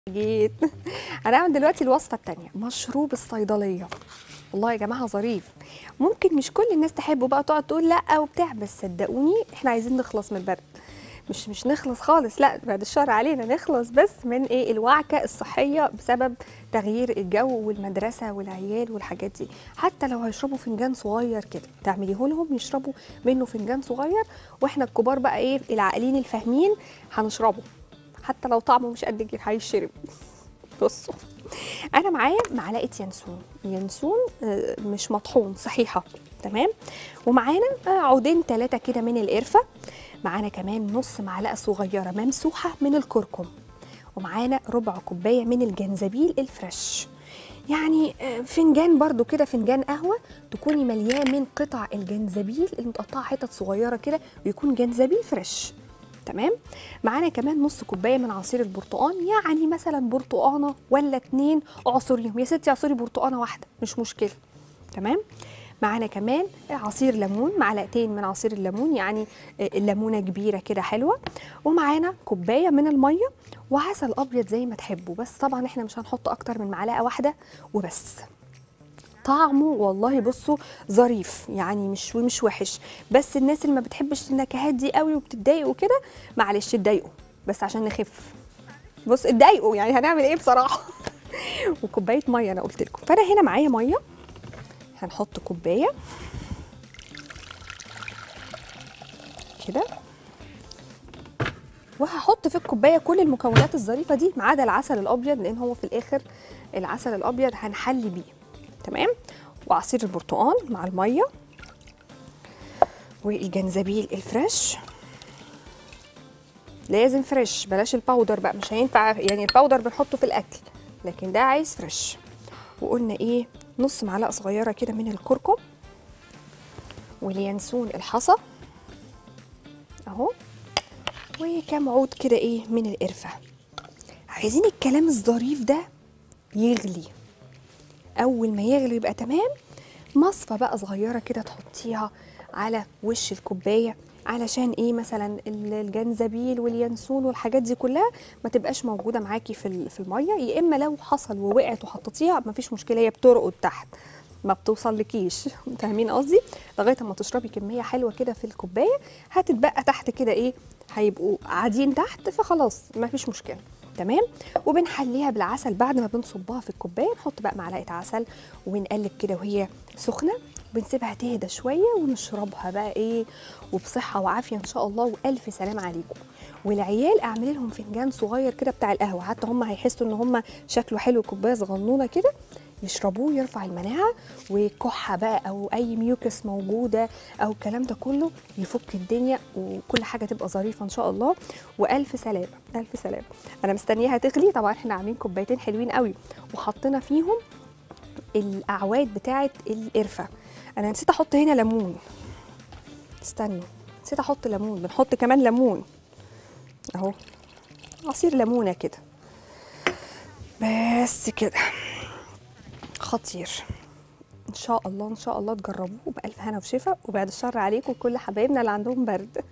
جيت هنعمل دلوقتي الوصفه الثانيه مشروب الصيدليه والله يا جماعه ظريف ممكن مش كل الناس تحبه بقى تقعد تقول لا وبتاع بس صدقوني احنا عايزين نخلص من البرد مش مش نخلص خالص لا بعد الشر علينا نخلص بس من ايه الوعكه الصحيه بسبب تغيير الجو والمدرسه والعيال والحاجات دي حتى لو هيشربوا فنجان صغير كده تعمليه لهم يشربوا منه فنجان صغير واحنا الكبار بقى ايه العاقلين الفاهمين هنشربه حتى لو طعمه مش قد كده هيشرب بصوا انا معايا معلقه ينسون ينسون آه، مش مطحون صحيحه تمام ومعانا آه، عودين ثلاثه كده من القرفه معانا كمان نص معلقه صغيره ممسوحه من الكركم ومعانا ربع كوبايه من الجنزبيل الفريش يعني آه، فنجان برضو كده فنجان قهوه تكوني ملياه من قطع الجنزبيل المتقطعه حتت صغيره كده ويكون جنزبيل فريش تمام معانا كمان نص كوبايه من عصير البرتقال يعني مثلا برتقانه ولا اتنين اعصريهم يا ستي اعصري برتقانه واحده مش مشكله تمام معانا كمان عصير ليمون معلقتين من عصير الليمون يعني الليمونه كبيره كده حلوه ومعانا كوبايه من الميه وعسل ابيض زي ما تحبوا بس طبعا احنا مش هنحط اكتر من معلقه واحده وبس طعمه والله بصوا ظريف يعني مش مش وحش بس الناس اللي ما بتحبش النكهات دي قوي وبتتضايق وكده معلش اتضايقوا بس عشان نخف بص اتضايقوا يعني هنعمل ايه بصراحه وكوبايه ميه انا قلت لكم فانا هنا معايا ميه هنحط كوبايه كده وهحط في الكوبايه كل المكونات الظريفه دي ما عدا العسل الابيض لان هو في الاخر العسل الابيض هنحلي بيه تمام وعصير البرتقال مع الميه والجنزبيل الفريش لازم فريش بلاش الباودر بقى مش هينفع يعني الباودر بنحطه في الاكل لكن ده عايز فريش وقلنا ايه نص معلقه صغيره كده من الكركم واليانسون الحصى اهو وكام عود كده ايه من القرفه عايزين الكلام الظريف ده يغلي اول ما يغلي يبقى تمام مصفى بقى صغيره كده تحطيها على وش الكوبايه علشان ايه مثلا ال- الجنزبيل واليانسون والحاجات دي كلها ما تبقاش موجوده معاكي في ال- في الميه يا اما لو حصل ووقعت وحطيتيها ما فيش مشكله هي بترقد تحت ما بتوصلكيش فاهمين قصدي لغايه اما تشربي كميه حلوه كده في الكوبايه هتتبقى تحت كده ايه هيبقوا قاعدين تحت فخلاص ما فيش مشكله تمام وبنحليها بالعسل بعد ما بنصبها في الكوبايه نحط بقى معلقه عسل ونقلب كده وهي سخنه بنسيبها تهدى شويه ونشربها بقى ايه وبصحه وعافيه ان شاء الله والف سلام عليكم والعيال اعملي لهم فنجان صغير كده بتاع القهوه حتى هم هيحسوا ان هم شكله حلو كوبايه صغنونه كده يشربوه يرفع المناعه وكحه بقى او اي ميوكس موجوده او الكلام ده كله يفك الدنيا وكل حاجه تبقى ظريفه ان شاء الله والف سلامه الف سلامه انا مستنياها تغلي طبعا احنا عاملين كوبايتين حلوين قوي وحطينا فيهم الاعواد بتاعه القرفه انا نسيت احط هنا ليمون استنوا نسيت احط ليمون بنحط كمان ليمون اهو عصير ليمونه كده بس كده خطير ان شاء الله ان شاء الله تجربوه بالف هنا وشفا وبعد الشر عليكم كل حبايبنا اللي عندهم برد